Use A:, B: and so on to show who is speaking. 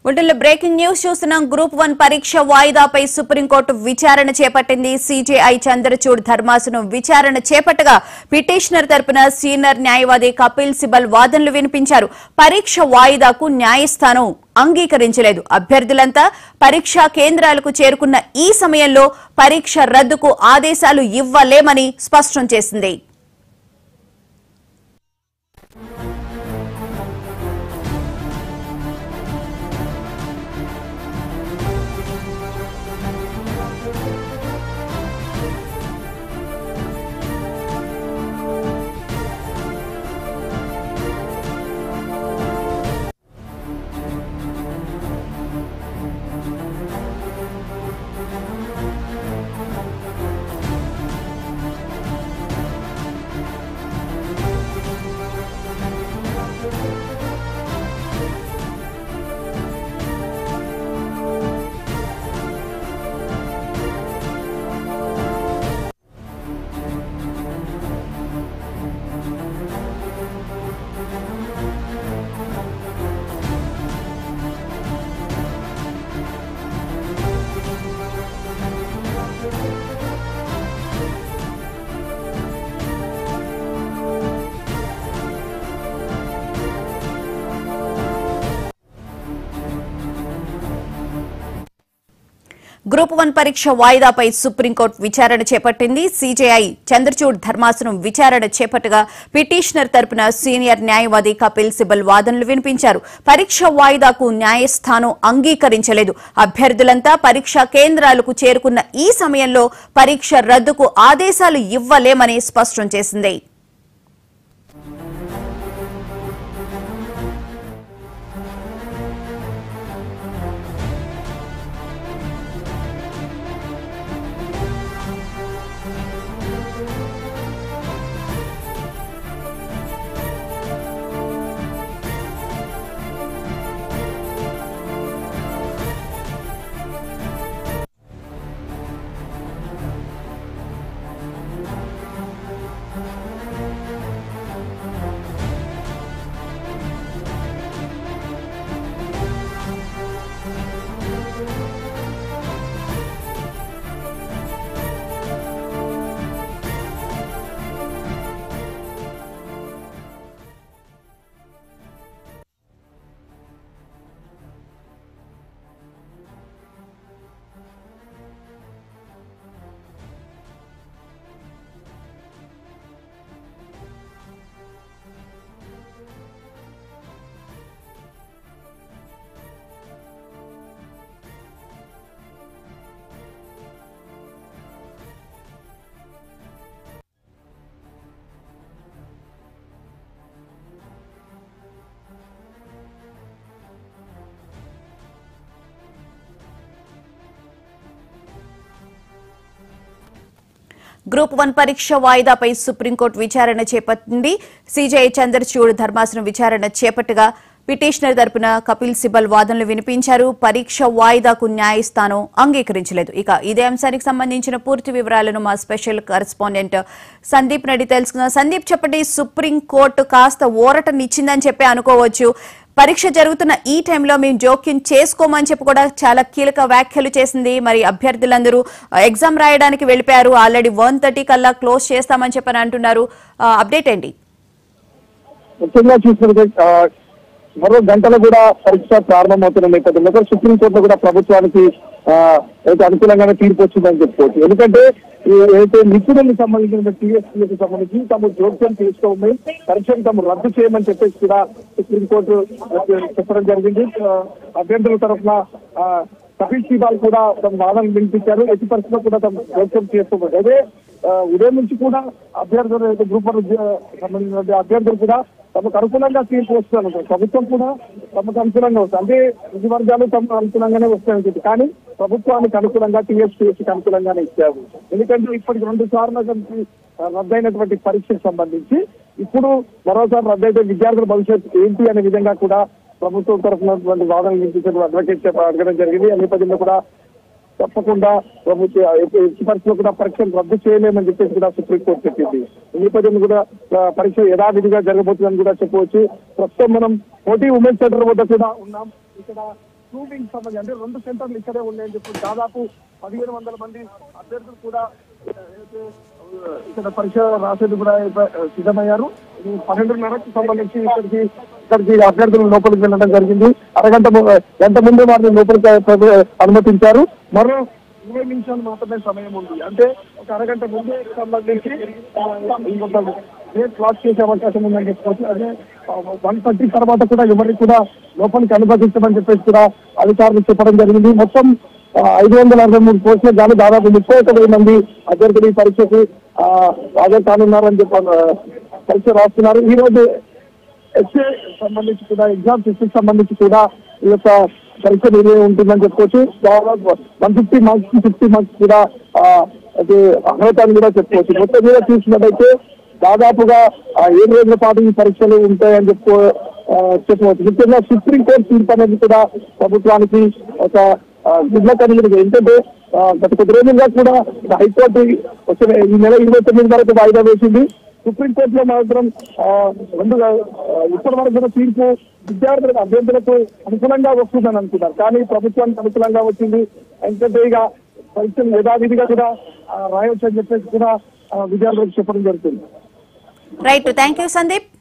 A: బులెటిన్లో breaking news చూస్తున్నాం group one పరీక్ష వాయిదాపై సుప్రీంకోర్టు విచారణ చేపట్టింది సీజేఐ చంద్రచూడ్ ధర్మాసనం విచారణ చేపట్టగా పిటిషనర్ తరపున సీనియర్ న్యాయవాది కపిల్ సిబల్ వాదనలు వినిపించారు పరీక్ష వాయిదాకు న్యాయస్థానం అంగీకరించలేదు అభ్యర్థులంతా పరీక్షా కేంద్రాలకు చేరుకున్న ఈ సమయంలో పరీక్ష రద్దుకు ఆదేశాలు ఇవ్వలేమని స్పష్టం చేసింది గ్రూప్ వన్ పరీక్ష వాయిదాపై సుప్రీంకోర్టు విచారణ చేపట్టింది సీజేఐ చంద్రచూడ్ ధర్మాసనం విచారణ చేపట్టగా పిటిషనర్ తరపున సీనియర్ న్యాయవాది కపిల్ సిబల్ వాదనలు వినిపించారు పరీక్ష వాయిదాకు న్యాయస్థానం అంగీకరించలేదు అభ్యర్థులంతా పరీక్షా కేంద్రాలకు చేరుకున్న ఈ సమయంలో పరీక్ష రద్దుకు ఆదేశాలు ఇవ్వలేమని స్పష్టం చేసింది గ్రూప్ వన్ పరీక్ష వాయిదాపై సుప్రీంకోర్టు విచారణ చేపట్టింది సీజేఐ చంద్రచూడ్ ధర్మాసనం విచారణ చేపట్టగా పిటిషనర్ తరపున కపిల్ సిబల్ వాదనలు వినిపించారు పరీక్ష వాయిదాకు న్యాయస్థానం అంగీకరించలేదు ఇక ఇదే అంశానికి సంబంధించిన పూర్తి వివరాలను మా స్పెషల్ కరెస్పాండెంట్ సందీప్ నడి తెలుసుకుందాం సందీప్ చెప్పండి సుప్రీంకోర్టు కాస్త ఊరటనిచ్చిందని చెప్పి అనుకోవచ్చు పరీక్ష జరుగుతున్న ఈ టైంలో మేము జోక్యం చేసుకోమని చెప్పి కూడా చాలా కీలక వ్యాఖ్యలు చేసింది మరి అభ్యర్థులందరూ ఎగ్జామ్ రాయడానికి వెళ్ళిపోయారు ఆల్రెడీ వన్ థర్టీ కల్లా క్లోజ్ చేస్తామని చెప్పని అంటున్నారు అప్డేట్ ఏంటి
B: ముఖ్యంగా చూసినట్లయితే ఆ, మరో గంటలో కూడా పరీక్ష ప్రారంభమవుతున్న నేపథ్యంలో కూడా సుప్రీంకోర్టులో కూడా ప్రభుత్వానికి ఆ, అయితే అనుకూలంగానే తీర్పు వచ్చిందని చెప్పుకోవచ్చు ఎందుకంటే ఈ అయితే నిపుణులకు సంబంధించిన టీఎస్పీకి సంబంధించి తమ జోక్యం తీసుకోమని పరీక్షను తమ రద్దు చేయమని చెప్పేసి కూడా సుప్రీంకోర్టు చెప్పడం జరిగింది ఆ, అభ్యర్థుల తరఫున ఆ, కపిల్ సిబాల్ కూడా తమ వాదనలు వినిపించారు ఎట్టి పరిస్థితుల్లో కూడా తమ జోక్యం చేసుకోమని అదే ఆ, ఉదయం నుంచి కూడా అభ్యర్థులు అయితే గ్రూప్ వన్ ఉద్య- సంబంధించిన అభ్యర్థులు కూడా తమకు అనుకూలంగా తీర్పు వస్తున్నారు ప్రభుత్వం కూడా తమకు అనుకూలంగా వస్తుంది అంటే ఇరు వర్గాలు తమకు అనుకూలంగానే వస్తాయని చెప్పి కానీ ప్రభుత్వానికి అనుకూలంగా టీఎస్పీఎస్కి అనుకూలంగానే ఇచ్చారు ఎందుకంటే ఇప్పటికి రెండు సార్లు కలిసి రద్దయినటువంటి పరీక్షకు సంబంధించి ఇప్పుడు మరోసారి రద్దయితే విద్యార్థుల భవిష్యత్తు ఏంటి అనే విధంగా కూడా ప్రభుత్వం తరఫున వాదనలు వినిపించిన అడ్వకేట్ చెప్ప- అడగడం జరిగింది ఆ నేపథ్యంలో కూడా తప్పకుండా ప్రభుత్వ ఎట్టి పరిస్థితుల్లో కూడా పరీక్షలు రద్దు చేయలేమని చెప్పేసి కూడా సుప్రీంకోర్టు చెప్పింది ఈ నేపథ్యంలో కూడా ఆ, పరీక్ష యథావిధిగా జరగబోతుందని కూడా చెప్పవచ్చు ప్రస్తుతం మనం పోటీ ఉమెన్స్ సెంటర్ వద్ద కూడా ఉన్నాం ఇక్కడ టూ వింగ్స్ సంబంధించి అంటే రెండు సెంటర్లు ఇక్కడే ఉన్నాయని చెప్పి దాదాపు పదిహేను వందల మంది అభ్యర్థులు కూడా ఆ, అయితే, ఆ, ఇక్కడ పరీక్ష రాసేది కూడా అయిపో- సిద్ధమయ్యారు ఇది పన్నెండున్నరకు సంబంధించి ఇక్కడికి ఇక్కడికి అభ్యర్థులు లోపలికి వెళ్ళడం జరిగింది అరగంట ము- గంట ముందే వారిని లోపలికి ప్రభు- అనుమతించారు మరో ఇరవై నిమిషాలు మాత్రమే సమయం ఉంది అంటే ఒక అరగంట ముందే సంబంధించి ఆ, ఇంకొక డేట్ క్లాస్ చేసే అవకాశం ఉందని చెప్పుకోవచ్చు అదే వన్ థర్టీ తర్వాత కూడా ఎవరికి కూడా లోపలికి అనుమతించమని చెప్పేసి కూడా అధికారులు చెప్పడం జరిగింది మొత్తం ఆ, ఐదు వందల అరవై మూడు పోస్టులు కానీ దాదాపు ముప్పై ఒక వెయ్యి మంది అభ్యర్థులు ఈ పరీక్షకు ఆ, హాజరు కానున్నారని చెప్పి ఆ, పరీక్ష రాస్తున్నారు ఈ రోజు ఎస్ఏ సంబంధించి కూడా ఎగ్జామ్ సిస్టమ్ సంబంధించి కూడా ఈ యొక్క పరీక్ష నిర్ణయం ఉంటుందని చెప్పుకోవచ్చు దాదాపు one fifty marks fifty marks కూడా ఆ, అది అర్హత అని కూడా చెప్పుకోవచ్చు మొత్తం మీద చూసినట్టయితే దాదాపుగా ఆ, ఏడు రోజుల పాటు ఈ పరీక్షలు ఉంటాయని చెప్పుకో ఆ, చెప్పవచ్చు ముఖ్యంగా సుప్రీంకోర్టు తీర్పు అనేది కూడా ప్రభుత్వానికి ఒక గుడ్ల కలిగింది ఏంటంటే ఆ, గత కొద్ది రోజులుగా కూడా హైకోర్టు వచ్చిన ఈ నెల ఇరవై తొమ్మిది వరకు వాయిదా వేసింది సుప్రీంకోర్టులో మాత్రం ఆ, రెండు ఆ, ఇప్పటి వరకు కూడా తీర్పు విద్యార్థులకు అభ్యర్థులకు అనుకూలంగా వస్తుందని అనుకున్నారు కానీ ప్రభుత్వానికి అనుకూలంగా వచ్చింది ఎందుకంటే ఇక పరీక్షలు యథావిధిగా కూడా ఆ, రాయొచ్చు అని చెప్పేసి కూడా ఆ, విద్యార్థులకు చెప్పడం జరుగుతుంది
A: రైట్ థ్యాంక్ యూ సందీప్